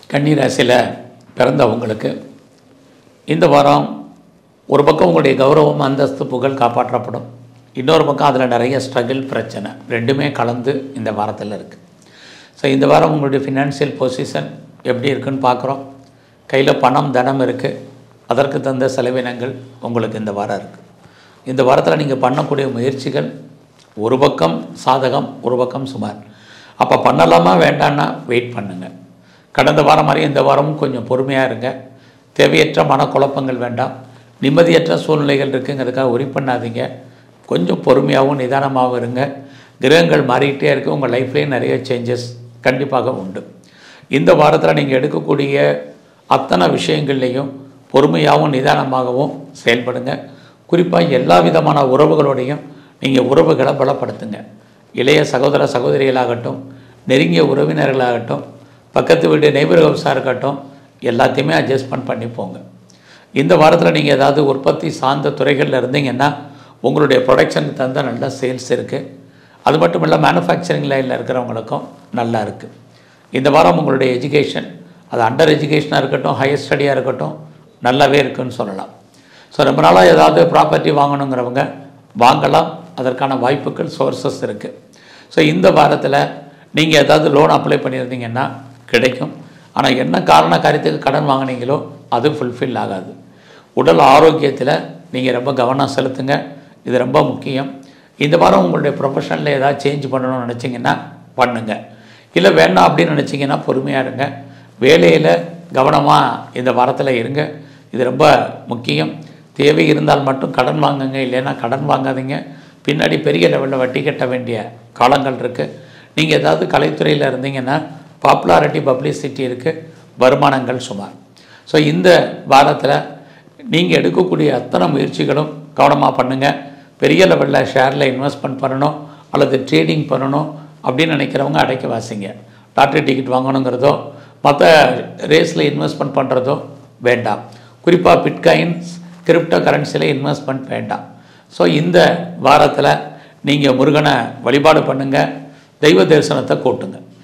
கன்னி ராசியில் பிறந்தவங்களுக்கு இந்த வாரம் ஒரு பக்கம் உங்களுடைய கௌரவம் அந்தஸ்து புகழ் காப்பாற்றப்படும் இன்னொரு பக்கம் அதில் நிறைய ஸ்ட்ரகிள் பிரச்சனை ரெண்டுமே கலந்து இந்த வாரத்தில் இருக்குது ஸோ இந்த வாரம் உங்களுடைய ஃபினான்ஷியல் பொசிஷன் எப்படி இருக்குன்னு பார்க்குறோம் கையில் பணம் தனம் இருக்குது அதற்கு தந்த செலவினங்கள் உங்களுக்கு இந்த வாரம் இருக்குது இந்த வாரத்தில் நீங்கள் பண்ணக்கூடிய முயற்சிகள் ஒரு பக்கம் சாதகம் ஒரு பக்கம் சுமார் அப்போ பண்ணலாமா வேண்டான்னா வெயிட் பண்ணுங்கள் கடந்த வாரம் மாதிரி இந்த வாரமும் கொஞ்சம் பொறுமையாக இருங்க தேவையற்ற மனக்குழப்பங்கள் வேண்டாம் நிம்மதியற்ற சூழ்நிலைகள் இருக்குங்கிறதுக்காக உரி பண்ணாதீங்க கொஞ்சம் பொறுமையாகவும் நிதானமாகவும் இருங்க கிரகங்கள் மாறிக்கிட்டே இருக்குது உங்கள் லைஃப்லேயும் நிறைய சேஞ்சஸ் கண்டிப்பாக உண்டு இந்த வாரத்தில் நீங்கள் எடுக்கக்கூடிய அத்தனை விஷயங்கள்லேயும் பொறுமையாகவும் நிதானமாகவும் செயல்படுங்க குறிப்பாக எல்லா விதமான உறவுகளோடையும் நீங்கள் உறவுகளை பலப்படுத்துங்க இளைய சகோதர சகோதரிகளாகட்டும் நெருங்கிய உறவினர்களாகட்டும் பக்கத்து வீட்டு நெய்பர் ஹவுஸாக இருக்கட்டும் எல்லாத்தையுமே அட்ஜஸ்ட்மெண்ட் பண்ணி போங்க இந்த வாரத்தில் நீங்கள் ஏதாவது உற்பத்தி சார்ந்த துறைகளில் இருந்தீங்கன்னா உங்களுடைய ப்ரொடக்ஷனுக்கு தகுந்த நல்ல சேல்ஸ் இருக்குது அது மட்டும் இல்லை மேனுஃபேக்சரிங் லைனில் இருக்கிறவங்களுக்கும் நல்லா இருக்குது இந்த வாரம் உங்களுடைய எஜுகேஷன் அது அண்டர் எஜுகேஷனாக இருக்கட்டும் ஹையர் ஸ்டடியாக இருக்கட்டும் நல்லாவே இருக்குன்னு சொல்லலாம் ஸோ ரொம்ப நாளாக ஏதாவது ப்ராப்பர்ட்டி வாங்கணுங்கிறவங்க வாங்கலாம் அதற்கான வாய்ப்புகள் சோர்சஸ் இருக்குது ஸோ இந்த வாரத்தில் நீங்கள் ஏதாவது லோன் அப்ளை பண்ணியிருந்தீங்கன்னா கிடைக்கும் ஆனால் என்ன காரண காரியத்துக்கு கடன் வாங்குனீங்களோ அது ஃபுல்ஃபில் ஆகாது உடல் ஆரோக்கியத்தில் நீங்கள் ரொம்ப கவனம் செலுத்துங்க இது ரொம்ப முக்கியம் இந்த வாரம் உங்களுடைய ப்ரொஃபஷனில் ஏதாவது சேஞ்ச் பண்ணணும்னு நினச்சிங்கன்னா பண்ணுங்க இல்லை வேண்டாம் அப்படின்னு நினச்சிங்கன்னா பொறுமையாக இருங்க வேலையில் கவனமாக இந்த வாரத்தில் இருங்க இது ரொம்ப முக்கியம் தேவை இருந்தால் மட்டும் கடன் வாங்குங்க இல்லைன்னா கடன் வாங்காதீங்க பின்னாடி பெரிய லெவலில் வட்டி கட்ட வேண்டிய காலங்கள் இருக்குது நீங்கள் ஏதாவது கலைத்துறையில் இருந்தீங்கன்னா பாப்புலாரிட்டி பப்ளிசிட்டி இருக்குது வருமானங்கள் சுமார் ஸோ இந்த வாரத்தில் நீங்கள் எடுக்கக்கூடிய அத்தனை முயற்சிகளும் கவனமாக பண்ணுங்கள் பெரிய லெவலில் ஷேரில் இன்வெஸ்ட்மெண்ட் பண்ணணும் அல்லது ட்ரேடிங் பண்ணணும் அப்படின்னு நினைக்கிறவங்க அடைக்க வாசிங்க லாட்ரி டிக்கெட் வாங்கணுங்கிறதோ மற்ற ரேஸில் இன்வெஸ்ட்மெண்ட் பண்ணுறதோ வேண்டாம் குறிப்பாக பிட்காயின்ஸ் கிரிப்டோ கரன்சியில் இன்வெஸ்ட்மெண்ட் வேண்டாம் ஸோ இந்த வாரத்தில் நீங்கள் முருகனை வழிபாடு பண்ணுங்கள் தெய்வ தரிசனத்தை கூட்டுங்க